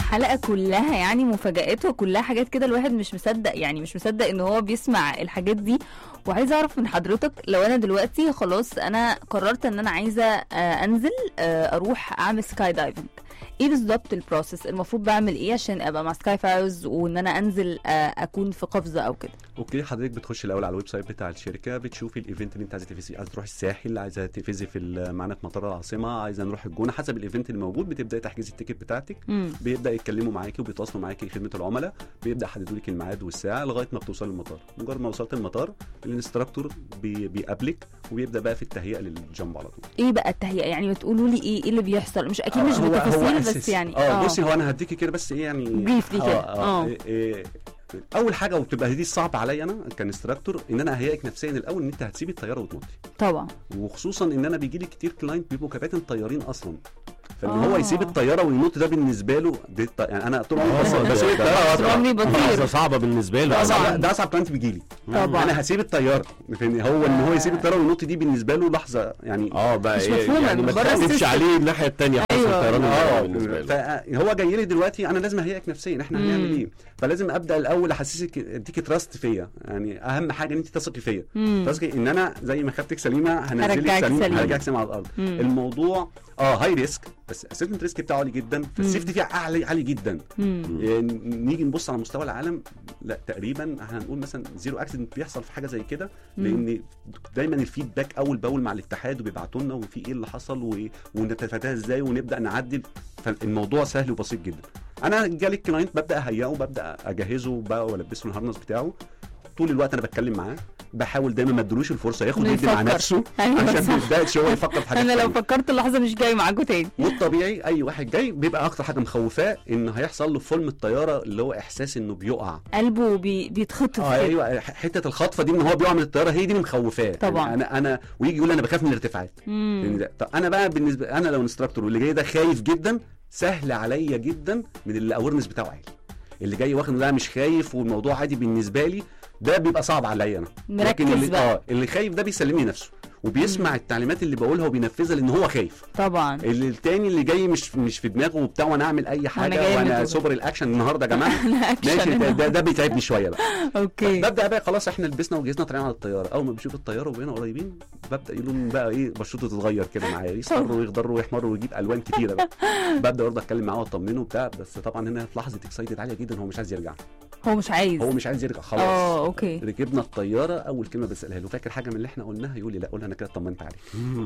الحلقه كلها يعني مفاجآت وكلها حاجات كده الواحد مش مصدق يعني مش مصدق ان هو بيسمع الحاجات دي وعايزه اعرف من حضرتك لو انا دلوقتي خلاص انا قررت ان انا عايزه آه، انزل آه، اروح اعمل سكاي دايفنج ايه بالظبط البروسيس المفروض بعمل ايه عشان ابقى مع سكاي فايرز وان انا انزل آه، اكون في قفزه او كده اوكي حضرتك بتخش الاول على الويب سايت بتاع الشركه بتشوفي الايفنت اللي انت عايزه تفيزي عايزه تروحي الساحل عايزه تفيزي في ال- معانا في مطار العاصمه عايزه نروح الجونه حسب الايفنت اللي موجود بتبداي تحجزي التيكت بتاعتك مم. بيبدا يتكلموا معاكي وبيتواصلوا معاكي خدمه العملاء بيبدا يحددوا لك الميعاد والساعه لغايه ما بتوصل المطار مجرد ما وصلت المطار الانستراكتور بي بيقابلك وبيبدا بقى في التهيئه للجنب على طول ايه بقى التهيئه يعني بتقولوا لي ايه ايه اللي بيحصل مش اكيد مش هو- هو بتفاصيل بس أساسي. يعني اه بصي هو انا هديكي كده بس ايه يعني Briefly كده. اه, آه. آه. إيه اول حاجه وبتبقى دي الصعب عليا انا كانستراكتور ان انا اهيئك نفسيا الاول ان انت هتسيبي الطياره وتنطي طبعا وخصوصا ان انا بيجي لي كتير كلاينت بيبقوا كباتن طيارين اصلا فان آه. هو يسيب الطياره وينط ده بالنسبه له دي الط... يعني انا طول عمري آه، بس ده- بسوق ده- الطياره طول وأطلع. عمري بطير لحظه صعبه بالنسبه له ده طبعاً. اصعب ده اصعب كلاينت بيجي لي طبعاً. انا هسيب الطياره فاهمني هو ان هو يسيب الطياره وينط دي بالنسبه له لحظه يعني اه بقى مش إيه، مفهومة، يعني من ما بره تخففش السيستم. عليه الناحيه الثانيه خالص أيوة. الطيران اه المدني بالنسبه له فهو جاي لي دلوقتي انا لازم اهيئك نفسيا احنا مم. هنعمل ايه فلازم ابدا الاول احسسك اديكي تراست فيا يعني اهم حاجه ان انت تثقي فيا مم. تثقي ان انا زي ما خدتك سليمه هنزلك هرجعك سليمه سليمة. هرجعك سليمه على الارض مم. الموضوع اه هاي ريسك بس اسسمنت ريسك بتاعه عالي جدا فالسيفتي فيها عالي عالي جدا مم. يعني نيجي نبص على مستوى العالم لا تقريبا هنقول مثلا زيرو اكسيدنت بيحصل في حاجه زي كده لان دايما الفيدباك اول باول مع الاتحاد وبيبعتوا لنا وفي ايه اللي حصل و- ونتفاداها ازاي ونبدا نعدل فالموضوع سهل وبسيط جدا انا جالي الكلاينت ببدا اهيئه ببدا اجهزه بقى والبسه الهارنس بتاعه طول الوقت انا بتكلم معاه بحاول دايما ما ادلوش الفرصه ياخد إنه يدي مع يفكر. نفسه أيوة عشان صح. ما يبداش هو يفكر في حاجات انا لو تانية. فكرت اللحظه مش جاي معاكم تاني والطبيعي اي واحد جاي بيبقى اكتر حاجه مخوفاه ان هيحصل له فيلم الطياره اللي هو احساس انه بيقع قلبه بي... بيتخطف اه كده. ايوه حته الخطفه دي ان هو بيقع من الطياره هي دي اللي مخوفاه طبعا. يعني انا انا ويجي يقول انا بخاف من الارتفاعات مم. يعني ده طب انا بقى بالنسبه انا لو انستراكتور واللي جاي ده خايف جدا سهل عليا جدا من الاورنس بتاعه عالي اللي جاي واخد لا مش خايف والموضوع عادي بالنسبه لي ده بيبقى صعب عليا انا مركز اللي بقى. اه اللي خايف ده بيسلمني نفسه وبيسمع التعليمات اللي بقولها وبينفذها لان هو خايف طبعا اللي التاني اللي جاي مش مش في دماغه وبتاع وانا اعمل اي حاجه جاي وانا من سوبر الاكشن النهارده يا جماعه أنا أكشن ماشي ده, النهاردة. ده, ده بيتعبني شويه بقى اوكي ببدا بقى خلاص احنا لبسنا وجهزنا طالعين على الطياره اول ما بشوف الطياره وبقينا قريبين ببدا يلون بقى ايه بشرته تتغير كده معايا يصفر ويخضر ويحمر ويجيب الوان كتيره بقى ببدا برضه اتكلم معاه واطمنه وبتاع بس طبعا هنا في لحظه اكسايتد عاليه جدا هو مش عايز يرجع هو مش عايز هو مش عايز يرجع خلاص اه اوكي ركبنا الطياره اول كلمه بسالها له فاكر حاجه من اللي احنا قلناها يقول لي لا قول انا كده اطمنت عليك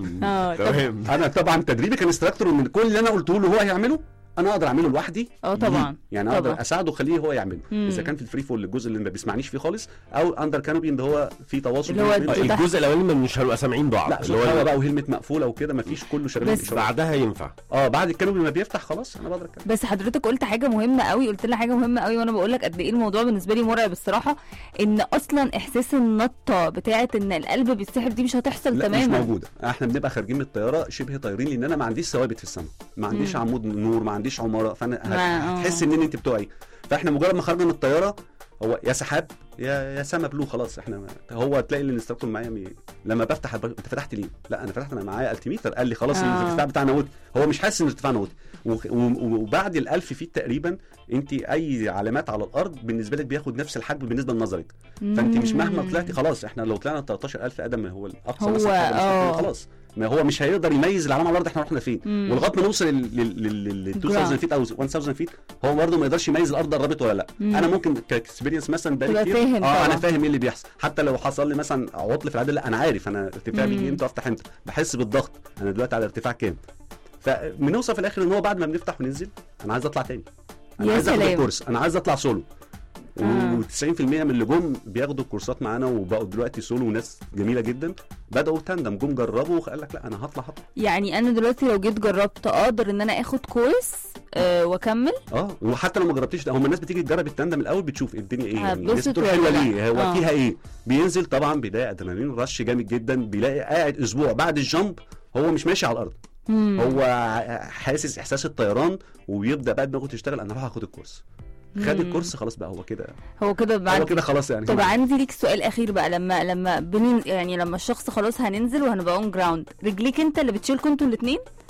اه طب- تمام انا طبعا تدريبي كانستراكتور ان كل اللي انا قلته له هو هيعمله انا اقدر اعمله لوحدي اه طبعا ليه. يعني طبعا. اقدر اساعده واخليه هو يعمله مم. اذا كان في الفري فول الجزء اللي ما بيسمعنيش فيه خالص او اندر كانوبي اللي هو في تواصل اللي هو بين- آه، بين- تحت. الجزء الاولاني مش هنبقى سامعين بعض لا اللي صوت هوا هو بقى وهلمت مقفوله وكده ما فيش كله شغال بس بالإشارات. بعدها ينفع اه بعد الكانوبي ما بيفتح خلاص انا بقدر اتكلم بس حضرتك قلت حاجه مهمه قوي قلت لنا حاجه مهمه قوي وانا بقول لك قد ايه الموضوع بالنسبه لي مرعب الصراحه ان اصلا احساس النطه بتاعه ان القلب بيتسحب دي مش هتحصل لا مش تماما موجوده احنا بنبقى خارجين من الطياره شبه طايرين لان انا ما عنديش ثوابت في السماء ما عنديش مم. عمود نور ما عنديش عماره فانا ما- هت- آه. هتحس ان انت بتقعي فاحنا مجرد ما خرجنا من الطياره هو يا سحاب يا يا سما بلو خلاص احنا هو تلاقي الانستراكتور معايا مي... لما بفتح الب... انت فتحت ليه؟ لا انا فتحت انا معايا التيميتر قال لي خلاص آه. الارتفاع بتاعنا وطي هو مش حاسس ان ارتفاعنا وطي و... و... وبعد ال1000 فيت تقريبا انت اي علامات على الارض بالنسبه لك بياخد نفس الحجم بالنسبه لنظرك فانت مش مهما طلعتي خلاص احنا لو طلعنا 13000 ادم هو الاقصى هو- مثلا حاجة آه. مستحيل خلاص ما هو مش هيقدر يميز العلامه على الارض احنا رحنا فين مم. ولغايه ما نوصل لل لل- لل 2000 فيت او 1000 فيت هو برضه ما يقدرش يميز الارض قربت ولا لا مم. انا ممكن كاكسبيرينس مثلا بقالي تبقى كتير فاهم اه طبعا. انا فاهم ايه اللي بيحصل حتى لو حصل لي مثلا عطل في العدل لا انا عارف انا ارتفاعي مم. بيجي امتى وافتح امتى بحس بالضغط انا دلوقتي على ارتفاع كام فبنوصل في الاخر ان هو بعد ما بنفتح وننزل انا عايز اطلع تاني انا يا عايز اخد سلام. الكورس انا عايز اطلع سولو آه. و90% من اللي جم بياخدوا الكورسات معانا وبقوا دلوقتي سولو وناس جميله جدا بداوا تندم جم جربوا وقال لك لا انا هطلع هطلع يعني انا دلوقتي لو جيت جربت اقدر ان انا اخد كورس آه واكمل اه وحتى لو ما جربتيش ده هم الناس بتيجي تجرب التندم الاول بتشوف الدنيا ايه يعني هتبسط الناس بتقول ولا حلوه لا؟ ليه هو آه. فيها ايه بينزل طبعا بيلاقي ادرينالين رش جامد جدا بيلاقي قاعد اسبوع بعد الجامب هو مش ماشي على الارض مم. هو ع- حاسس احساس الطيران وبيبدا بقى دماغه تشتغل انا هروح اخد الكورس خد مم. الكورس خلاص بقى هو كده هو كده هو بعد كده خلاص يعني طب عندي ليك سؤال اخير بقى لما لما بنن... يعني لما الشخص خلاص هننزل وهنبقى اون جراوند رجليك انت اللي بتشيلكوا انتوا الاثنين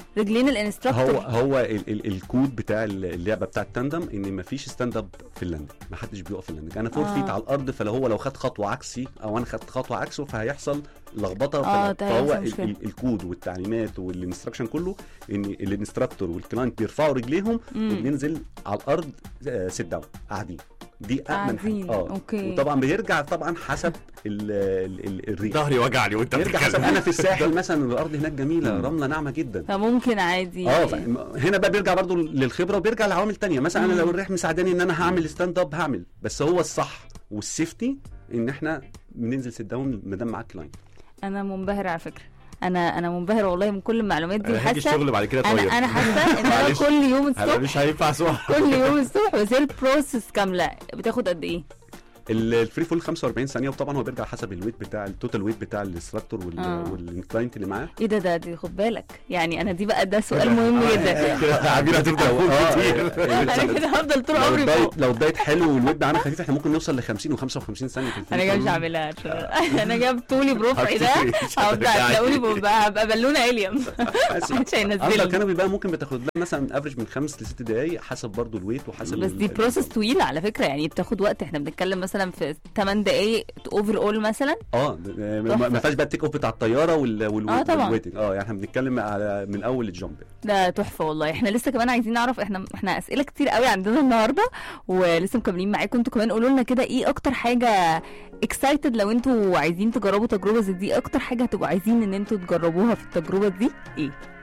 رجلين هو الانستراكتور هو ال ال الكود بتاع اللعبه بتاع التاندم ان مفيش ستاند اب في اللاندنج ما حدش بيقف في اللاندنج انا فور آه. فيت على الارض فلو هو لو خد خطوه عكسي او انا خدت خطوه عكسه فهيحصل لخبطه آه، فل- ده فهو هيحصل ال مشكلة. ال الكود والتعليمات والانستراكشن كله ان الانستراكتور والكلاينت بيرفعوا رجليهم مم. وبننزل على الارض سيت داون قاعدين دي امن قاعدين، حاجه اه أوكي. وطبعا بيرجع طبعا حسب ال ال ال الريح ظهري وجعني وانت يرجع حسب بتتكلم انا في الساحل مثلا الارض هناك جميله مم. رمله ناعمه جدا فممكن عادي اه ف- هنا بقى بيرجع برضو للخبره وبيرجع لعوامل تانية مثلا انا مم. لو الريح مساعداني ان انا هعمل ستاند اب هعمل بس هو الصح والسيفتي ان احنا بننزل سيت داون ما دام معاك كلاينت انا منبهره على فكره انا انا منبهره والله من كل المعلومات دي انا هاجي وحاسه الشغل بعد كده انا طيب انا حاسه ان انا معلش. كل يوم انا الصبح مش هينفع اسوق كل يوم الصبح بس هي البروسيس كامله بتاخد قد ايه؟ ال- الفري فول 45 ثانيه وطبعا هو بيرجع حسب الويت بتاع التوتال ويت بتاع الانستراكتور آه. والكلاينت اللي معاه ايه ده ده دي خد بالك يعني انا دي بقى ده سؤال مهم جدا كده عبير هتفضل آه، فوق آه، كتير آه، انا كده هفضل طول لو عمري الدايت فوق لو الدايت حلو والويت معانا خفيف احنا ممكن نوصل ل 50 و55 ثانيه في الفري انا جاي مش فول. هعملها عشان انا جايب طولي برفعي ده مش هبدا هترجعي. تلاقوني ببقى هبقى بالونه اليوم بس محدش افضل هينزلني كانوا بيبقى ممكن بتاخد لها مثلا افريج من خمس لست دقائق حسب برضو الويت وحسب بس ال- دي ال- بروسس طويله على فكره يعني بتاخد وقت احنا بنتكلم مثلا في 8 دقايق اوفر اول مثلا اه ما- تحفة. ما فيهاش بقى التيك اوف بتاع الطياره وال وال آه طبعاً. والويتنج اه يعني احنا بنتكلم على من اول الجامب ده تحفه والله احنا لسه كمان عايزين نعرف احنا احنا اسئله كتير قوي عندنا النهارده ولسه مكملين معاكم انتوا كمان قولوا لنا كده ايه اكتر حاجه اكسايتد لو انتوا عايزين تجربوا تجربه زي دي اكتر حاجه هتبقوا عايزين ان انتوا تجربوها في التجربه دي ايه